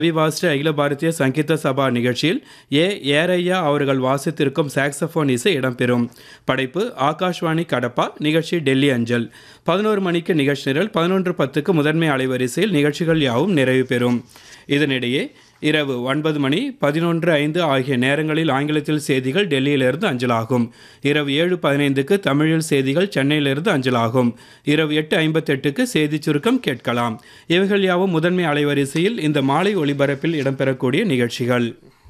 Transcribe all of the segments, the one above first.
ரவிவாஸ்ரீ அகில பாரதிய சங்கீத சபா நிகழ்ச்சியில் ஏ ஏரையா அவர்கள் வாசித்திருக்கும் சாக்ஸபோன் இசை இடம்பெறும் படைப்பு ஆகாஷ்வாணி கடப்பா நிகழ்ச்சி டெல்லி அஞ்சல் பதினோரு மணிக்கு நிகழ்ச்சி நிரல் பதினொன்று பத்துக்கு முதன்மை அலைவரிசையில் நிகழ்ச்சிகள் யாவும் நிறைவு பெறும் இதனிடையே இரவு ஒன்பது மணி பதினொன்று ஐந்து ஆகிய நேரங்களில் ஆங்கிலத்தில் செய்திகள் டெல்லியிலிருந்து அஞ்சலாகும் இரவு ஏழு பதினைந்துக்கு தமிழில் செய்திகள் சென்னையிலிருந்து அஞ்சலாகும் இரவு எட்டு ஐம்பத்தெட்டுக்கு செய்திச் சுருக்கம் கேட்கலாம் இவைகள் யாவும் முதன்மை அலைவரிசையில் இந்த மாலை ஒளிபரப்பில் இடம்பெறக்கூடிய நிகழ்ச்சிகள்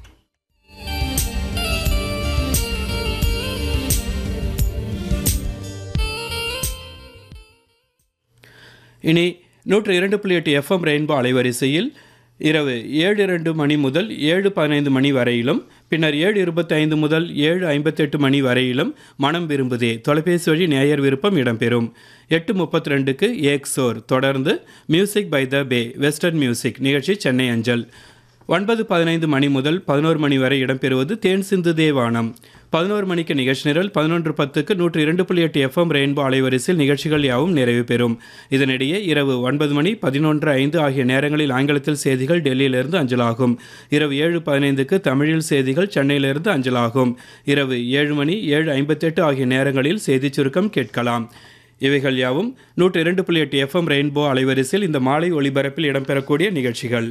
இனி நூற்று இரண்டு புள்ளி எட்டு எஃப்எம் ரெயின்போ அலைவரிசையில் இரவு ஏழு இரண்டு மணி முதல் ஏழு பதினைந்து மணி வரையிலும் பின்னர் ஏழு இருபத்தைந்து முதல் ஏழு ஐம்பத்தெட்டு மணி வரையிலும் மனம் விரும்புதே தொலைபேசி வழி நேயர் விருப்பம் இடம்பெறும் எட்டு முப்பத்தி ரெண்டுக்கு ஏக்ஸோர் தொடர்ந்து music by the way western music நிகழ்ச்சி சென்னை அஞ்சல் ஒன்பது பதினைந்து மணி முதல் பதினோரு மணி வரை இடம்பெறுவது தேன் சிந்து தேவானம் பதினோரு மணிக்கு நிகழ்ச்சி நிரல் பதினொன்று பத்துக்கு நூற்று இரண்டு புள்ளி எட்டு எஃப்எம் ரெயின்போ அலைவரிசையில் நிகழ்ச்சிகள் யாவும் நிறைவு பெறும் இதனிடையே இரவு ஒன்பது மணி பதினொன்று ஐந்து ஆகிய நேரங்களில் ஆங்கிலத்தில் செய்திகள் டெல்லியிலிருந்து அஞ்சலாகும் இரவு ஏழு பதினைந்துக்கு தமிழில் செய்திகள் சென்னையிலிருந்து அஞ்சலாகும் இரவு ஏழு மணி ஏழு ஐம்பத்தெட்டு ஆகிய நேரங்களில் செய்திச் சுருக்கம் கேட்கலாம் இவைகள் யாவும் நூற்று இரண்டு புள்ளி எட்டு எஃப்எம் ரெயின்போ அலைவரிசையில் இந்த மாலை ஒளிபரப்பில் இடம்பெறக்கூடிய நிகழ்ச்சிகள்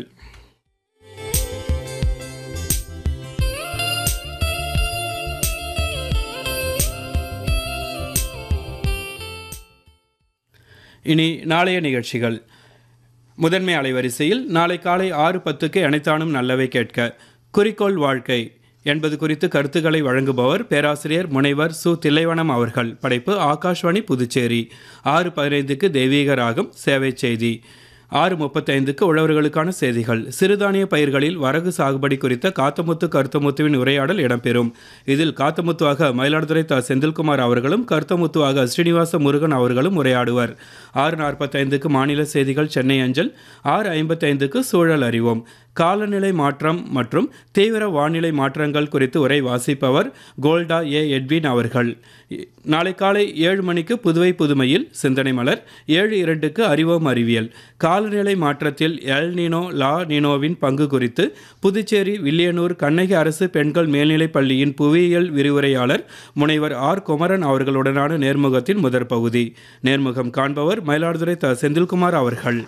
இனி நாளைய நிகழ்ச்சிகள் முதன்மை அலைவரிசையில் நாளை காலை ஆறு பத்துக்கு அனைத்தானும் நல்லவை கேட்க குறிக்கோள் வாழ்க்கை என்பது குறித்து கருத்துக்களை வழங்குபவர் பேராசிரியர் முனைவர் சு தில்லைவனம் அவர்கள் படைப்பு ஆகாஷ்வாணி புதுச்சேரி ஆறு பதினைந்துக்கு தெய்வீக ராகம் சேவை செய்தி ஆறு முப்பத்தைந்துக்கு உழவர்களுக்கான செய்திகள் சிறுதானிய பயிர்களில் வரகு சாகுபடி குறித்த காத்தமுத்து கருத்தமுத்துவின் உரையாடல் இடம்பெறும் இதில் காத்தமுத்துவாக மயிலாடுதுறை த செந்தில்குமார் அவர்களும் கருத்தமுத்துவாக ஸ்ரீனிவாச முருகன் அவர்களும் உரையாடுவர் ஆறு நாற்பத்தைந்துக்கு மாநில செய்திகள் சென்னை அஞ்சல் ஆறு ஐம்பத்தைந்துக்கு சூழல் அறிவோம் காலநிலை மாற்றம் மற்றும் தீவிர வானிலை மாற்றங்கள் குறித்து உரை வாசிப்பவர் கோல்டா ஏ எட்வின் அவர்கள் நாளை காலை ஏழு மணிக்கு புதுவை புதுமையில் சிந்தனை மலர் ஏழு இரண்டுக்கு அறிவோம் அறிவியல் காலநிலை மாற்றத்தில் எல் நீனோ லா நீனோவின் பங்கு குறித்து புதுச்சேரி வில்லியனூர் கண்ணகி அரசு பெண்கள் மேல்நிலைப் பள்ளியின் புவியியல் விரிவுரையாளர் முனைவர் ஆர் குமரன் அவர்களுடனான நேர்முகத்தின் முதற் பகுதி நேர்முகம் காண்பவர் மயிலாடுதுறை த செந்தில்குமார் அவர்கள்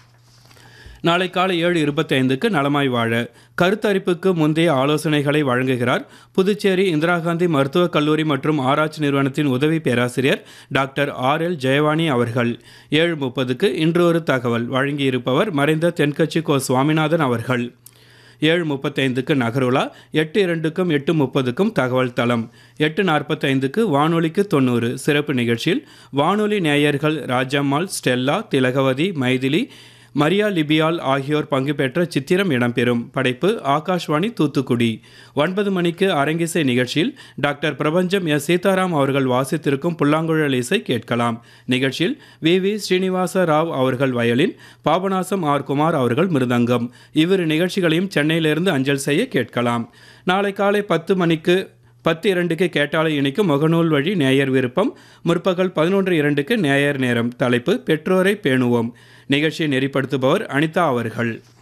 நாளை காலை ஏழு இருபத்தைந்துக்கு நலமாய் வாழ கருத்தரிப்புக்கு முந்தைய ஆலோசனைகளை வழங்குகிறார் புதுச்சேரி இந்திரா காந்தி மருத்துவக் கல்லூரி மற்றும் ஆராய்ச்சி நிறுவனத்தின் உதவி பேராசிரியர் டாக்டர் ஆர் எல் ஜெயவாணி அவர்கள் ஏழு முப்பதுக்கு இன்று ஒரு தகவல் வழங்கியிருப்பவர் மறைந்த தென்கட்சி கோ சுவாமிநாதன் அவர்கள் ஏழு முப்பத்தைந்துக்கு நகருலா எட்டு இரண்டுக்கும் எட்டு முப்பதுக்கும் தகவல் தளம் எட்டு நாற்பத்தைந்துக்கு வானொலிக்கு தொண்ணூறு சிறப்பு நிகழ்ச்சியில் வானொலி நேயர்கள் ராஜம்மாள் ஸ்டெல்லா திலகவதி மைதிலி மரியா லிபியால் ஆகியோர் பங்கு பெற்ற சித்திரம் இடம்பெறும் படைப்பு ஆகாஷ்வாணி தூத்துக்குடி ஒன்பது மணிக்கு அரங்கிசை நிகழ்ச்சியில் டாக்டர் பிரபஞ்சம் எஸ் சீதாராம் அவர்கள் வாசித்திருக்கும் புல்லாங்குழல் இசை கேட்கலாம் நிகழ்ச்சியில் வி வி ஸ்ரீனிவாச ராவ் அவர்கள் வயலின் பாபநாசம் ஆர் குமார் அவர்கள் மிருதங்கம் இவ்விரு நிகழ்ச்சிகளையும் சென்னையிலிருந்து அஞ்சல் செய்ய கேட்கலாம் நாளை காலை பத்து மணிக்கு பத்து இரண்டுக்கு கேட்டாலை இணைக்கும் முகநூல் வழி நேயர் விருப்பம் முற்பகல் பதினொன்று இரண்டுக்கு நேயர் நேரம் தலைப்பு பெற்றோரை பேணுவோம் நிகழ்ச்சியை நெறிப்படுத்துபவர் அனிதா அவர்கள்